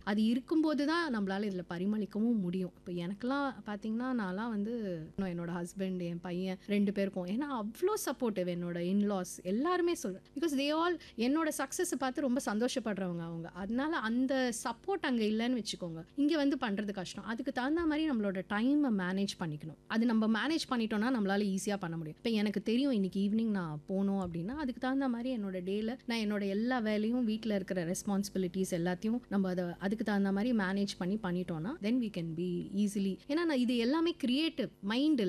அது இருக்கும்போது தான் நம்மளால இதில் பரிமளிக்கவும் முடியும் இப்போ எனக்கெல்லாம் பார்த்தீங்கன்னா நான்லாம் வந்து இன்னும் என்னோட ஹஸ்பண்ட் என் பையன் ரெண்டு பேருக்கும் ஏன்னா அவ்வளோ சப்போர்ட்டிவ் என்னோட இன்லாஸ் எல்லாருமே சொல்கிறேன் பிகாஸ் தே ஆல் என்னோட சக்ஸஸை பார்த்து ரொம்ப சந்தோஷப்படுறவங்க அவங்க அதனால அந்த சப்போர்ட் அங்கே இல்லைன்னு வச்சுக்கோங்க இங்கே வந்து பண்ணுறது கஷ்டம் அதுக்கு தகுந்த மாதிரி நம்மளோட டைமை மேனேஜ் பண்ணிக்கணும் அது நம்ம மேனேஜ் பண்ணிட்டோம்னா நம்மளால ஈஸியாக பண்ண முடியும் இப்போ எனக்கு தெரியும் இன்னைக்கு ஈவினிங் நான் போகணும் அப்படின்னா அதுக்கு தகுந்த மாதிரி என்னோட டேல நான் என்னோட எல்லா வேலையும் வீட்டில் இருக்கிற ரெஸ்பான்சிபிலிட்டிஸ் எல்லாத்தையும் நம்ம அதை அதுக்கு தகுந்த மாதிரி மேனேஜ் பண்ணி பண்ணிட்டோம்னா then we can be easily ஏன்னா நான் இது எல்லாமே கிரியேட்டிவ் மைண்ட்